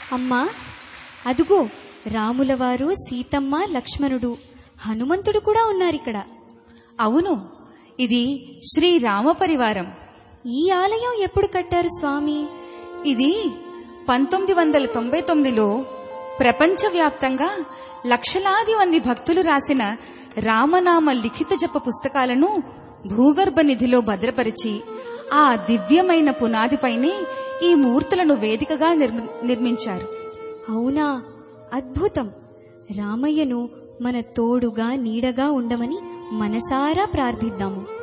అమ్మా అదుగో రాములవారు సీతమ్మ లక్ష్మణుడు హనుమంతుడు కూడా ఉన్నారిక్కడ అవును ఇది శ్రీ రామ పరివారం ఈ ఆలయం ఎప్పుడు కట్టారు స్వామి ఇది పంతొమ్మిది వందల తొంభై తొమ్మిదిలో ప్రపంచవ్యాప్తంగా లక్షలాది మంది భక్తులు రాసిన రామనామ లిఖిత జప పుస్తకాలను భూగర్భ నిధిలో భద్రపరిచి ఆ దివ్యమైన పునాదిపైనే ఈ మూర్తులను వేదికగా నిర్మి- నిర్మించారు అవునా అద్భుతం రామయ్యను మన తోడుగా నీడగా ఉండమని మనసారా ప్రార్థిద్దాము